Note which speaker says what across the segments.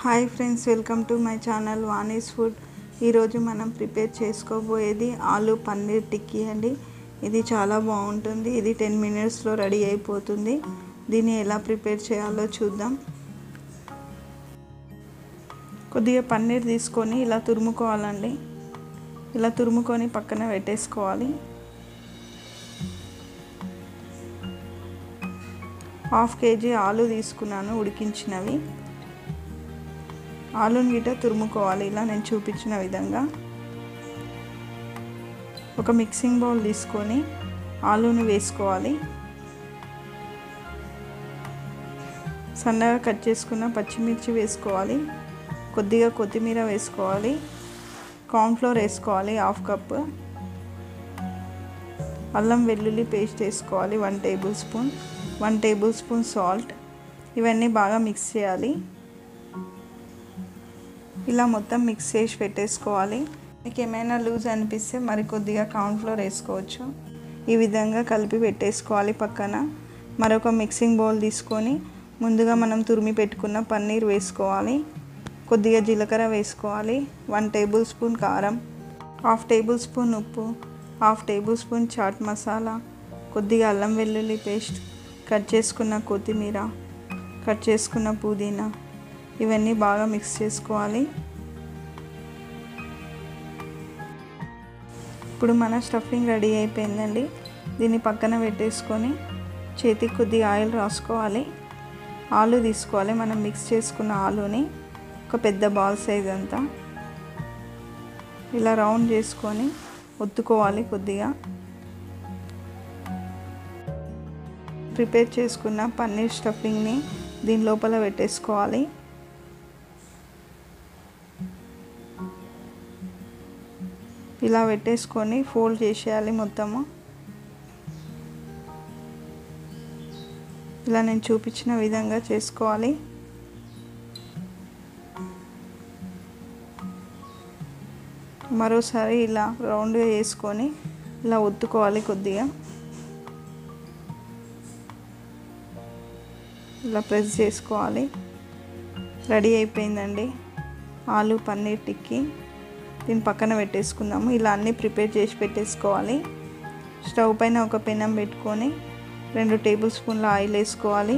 Speaker 1: hi friends welcome to my channel Vani's food ఈరోజు మనం prepare చేసుకోబోయేది ఆలు పన్నీర్ టిక్కీ అండి ఇది చాలా బాగుంటుంది ఇది టెన్ మినిట్స్లో రెడీ అయిపోతుంది దీన్ని ఎలా ప్రిపేర్ చేయాలో చూద్దాం కొద్దిగా పన్నీర్ తీసుకొని ఇలా తురుముకోవాలండి ఇలా తురుముకొని పక్కన పెట్టేసుకోవాలి హాఫ్ కేజీ ఆలు తీసుకున్నాను ఉడికించినవి ఆలుని గిట తురుముకోవాలి ఇలా నేను చూపించిన విధంగా ఒక మిక్సింగ్ బౌల్ తీసుకొని ఆలుని వేసుకోవాలి సన్నగా కట్ చేసుకున్న పచ్చిమిర్చి వేసుకోవాలి కొద్దిగా కొత్తిమీర వేసుకోవాలి కార్న్ఫ్లోర్ వేసుకోవాలి హాఫ్ కప్ అల్లం వెల్లుల్లి పేస్ట్ వేసుకోవాలి one tablespoon one tablespoon salt ఇవన్నీ బాగా మిక్స్ చేయాలి ఇలా మొత్తం మిక్స్ చేసి పెట్టేసుకోవాలి మీకు ఏమైనా లూజ్ అనిపిస్తే మరి కొద్దిగా కార్న్ఫ్లోర్ వేసుకోవచ్చు ఈ విధంగా కలిపి పెట్టేసుకోవాలి పక్కన మరొక మిక్సింగ్ బౌల్ తీసుకొని ముందుగా మనం తురిమి పెట్టుకున్న పన్నీర్ వేసుకోవాలి కొద్దిగా జీలకర్ర వేసుకోవాలి వన్ టేబుల్ స్పూన్ కారం హాఫ్ టేబుల్ స్పూన్ ఉప్పు half tablespoon chaat masala కొద్దిగా అల్లం వెల్లుల్లి పేస్ట్ కట్ చేసుకున్న కొత్తిమీర కట్ చేసుకున్న పుదీనా ఇవన్నీ బాగా మిక్స్ చేసుకోవాలి ఇప్పుడు మన స్టఫింగ్ రెడీ అయిపోయిందండి దీన్ని పక్కన పెట్టేసుకొని చేతికి కొద్దిగా ఆయిల్ రాసుకోవాలి ఆలు తీసుకోవాలి మనం మిక్స్ చేసుకున్న ఆలుని ఒక పెద్ద బాల్ సైజ్ అంతా ఇలా రౌండ్ చేసుకొని ఒత్తుకోవాలి కొద్దిగా ప్రిపేర్ చేసుకున్న పన్నీర్ స్టఫింగ్ని దీని లోపల పెట్టేసుకోవాలి ఇలా పెట్టేసుకొని ఫోల్డ్ చేసేయాలి మొత్తము ఇలా నేను చూపించిన విధంగా చేసుకోవాలి మరోసారి ఇలా రౌండ్గా వేసుకొని ఇలా ఒత్తుకోవాలి కొద్దిగా ఇలా ప్రెస్ చేసుకోవాలి రెడీ అయిపోయిందండి ఆలు పన్నీర్ టిక్కీ దీని పక్కన పెట్టేసుకుందాము ఇలా అన్నీ ప్రిపేర్ చేసి పెట్టేసుకోవాలి స్టవ్ పైన ఒక పెనం పెట్టుకొని రెండు టేబుల్ స్పూన్ల ఆయిల్ వేసుకోవాలి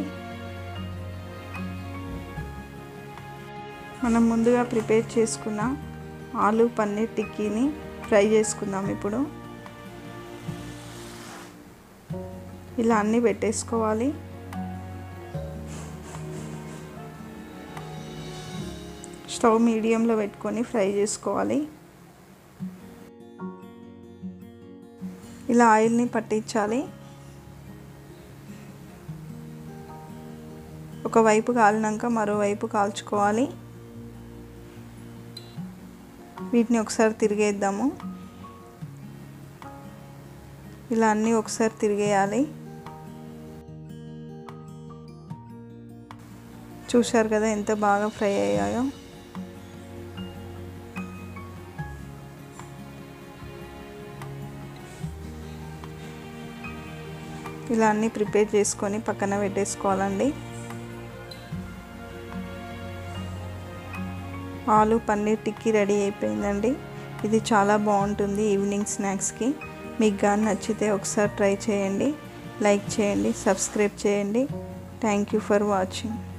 Speaker 1: మనం ముందుగా ప్రిపేర్ చేసుకున్న ఆలు పన్నీర్ టిక్కీని ఫ్రై చేసుకుందాం ఇప్పుడు ఇలా అన్నీ పెట్టేసుకోవాలి స్టవ్ మీడియంలో పెట్టుకొని ఫ్రై చేసుకోవాలి ఇలా ఆయిల్ని పట్టించాలి ఒకవైపు కాలినాక మరోవైపు కాల్చుకోవాలి వీటిని ఒకసారి తిరిగేద్దాము ఇలా అన్నీ ఒకసారి తిరిగేయాలి చూశారు కదా ఎంత బాగా ఫ్రై అయ్యాయో ఇలా అన్నీ ప్రిపేర్ చేసుకొని పక్కన పెట్టేసుకోవాలండి ఆలు పన్నీర్ టిక్కీ రెడీ అయిపోయిందండి ఇది చాలా బాగుంటుంది ఈవినింగ్ స్నాక్స్కి మీకు కానీ నచ్చితే ఒకసారి ట్రై చేయండి లైక్ చేయండి సబ్స్క్రైబ్ చేయండి థ్యాంక్ యూ ఫర్ వాచింగ్